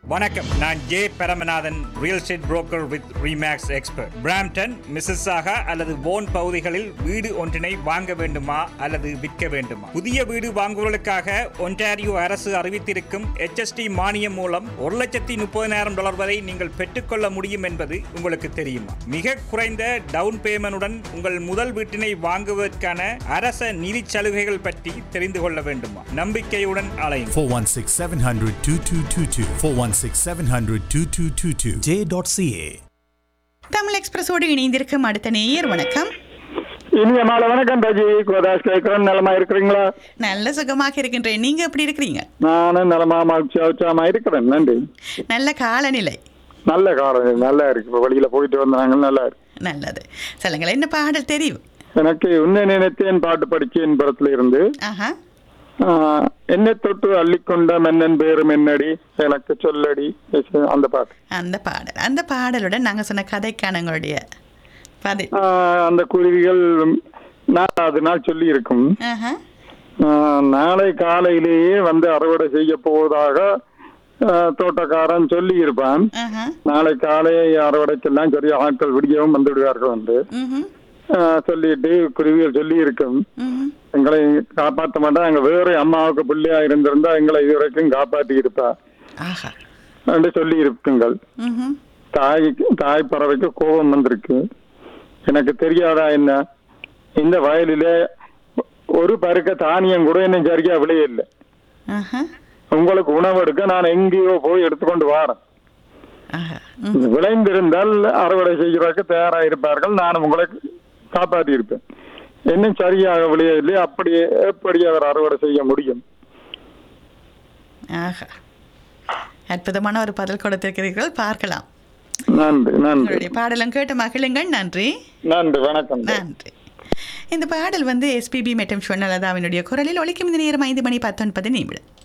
வணக்கம் நான் J Paramanathan real estate broker with Remax expert Brampton Mississauga அல்லது வோன் பகுதிகளில் வீடு ஒன்றினை வாங்க வேண்டுமா அல்லது விற்க வேண்டுமா புதிய வீடு வாங்குவதற்காக ஒன்டாரியோ அரசு அறிவித்திருக்கும் HST மானியம் மூலம் ஒரு லட்சத்தி முப்பதினாயிரம் டாலர் வரை நீங்கள் பெற்றுக்கொள்ள முடியும் என்பது உங்களுக்கு தெரியுமா மிக குறைந்த டவுன் பேமெண்டுடன் உங்கள் முதல் வீட்டினை வாங்குவதற்கான அரச நிதி சலுகைகள் பற்றி தெரிந்து கொள்ள வேண்டுமா நம்பிக்கையுடன் அலையும் 416 700 2222. 416 700 2222. J.ca. தமிழ் எக்ஸ்பிரஸோடு இணைந்திருக்கும் அடுத்த நேயர் வணக்கம் இனிய மாலை வணக்கம் ராஜி கோதாஸ் கேட்கிறேன் நலமா இருக்கிறீங்களா நல்ல சுகமாக இருக்கின்றேன் நீங்க எப்படி இருக்கிறீங்க நானும் நலமா மகிழ்ச்சி உற்சாகமா இருக்கிறேன் நன்றி நல்ல காலநிலை நல்ல காலம் நல்லா இருக்கு இப்போ வழியில போயிட்டு வந்தாங்க நல்லா இருக்கு நல்லது சொல்லுங்களேன் என்ன பாடல் தெரியும் எனக்கு உன்னை நினைத்தேன் பாட்டு படிச்சேன் படத்துல இருந்து ஆஹா ஆஹ், என்னை தொட்டு அள்ளிக்கொண்ட மன்னன் பேரும் என்னடி எனக்கு சொல்லடி அந்த பாட்டு அந்த பாடல் அந்த பாடலுடன் நாங்க சொன்ன கதைக்கான உங்களுடைய பதில் ஆஹ், அந்த குருவிகள் நாலாவது நாள் சொல்லி இருக்கும் ஆஹா ஆஹ், நாளை காலையிலேயே வந்து அறுவடை செய்ய போவதாக ஆஹ், தோட்டக்காரன் சொல்லி இருப்பான் ஆஹா நாளை காலை அறுவடைக்கெல்லாம் சரி ஆட்கள் விடியவும் வந்து விடுவார்கள் வந்து ம்ஹும், ஆஹ் சொல்லிட்டு குருவிகள் சொல்லி இருக்கும் ம்ஹும். எங்களை காப்பாற்ற மாட்டா எங்க வேற அம்மாவுக்கு பிள்ளையா இருந்திருந்தா எங்களை இதுவரைக்கும் காப்பாற்றி இருப்பா ஆஹா என்று சொல்லி இருக்குங்கள் ம்ஹும். தாய்க்கு தாய் பறவைக்கு கோபம் வந்திருக்கு எனக்கு தெரியாதா என்ன இந்த வயலிலே ஒரு பருக்க தானியம் கூட இன்னும் சரியா விளையல ஆஹா உங்களுக்கு உணவு எடுக்க நான் எங்கேயோ போய் எடுத்துக்கொண்டு வரேன் ஆஹா ம். விளைந்திருந்தால் அறுவடை செய்கிறதுக்கு தயாரா இருப்பார்கள் நான் உங்களை காப்பாற்றி இருப்பேன் இன்னும் சரியாக விளையவில்லை அப்படி எப்படி அவர் அறுவடை செய்ய முடியும் ஆஹா அற்புதமான ஒரு பதில் கொடுத்திருக்கிறீர்கள் பார்க்கலாம் நன்றி நன்றி உங்களுடைய பாடலும் கேட்டு மகிழுங்கள் நன்றி நன்றி வணக்கம் நன்றி இந்த பாடல் வந்து எஸ்பிபி மற்றும் ஸ்வர்ணலதாவினுடைய குரலில் ஒலிக்கும் இந்த நேரம் ஐந்து மணி பத்தொன்பது நிமிடம்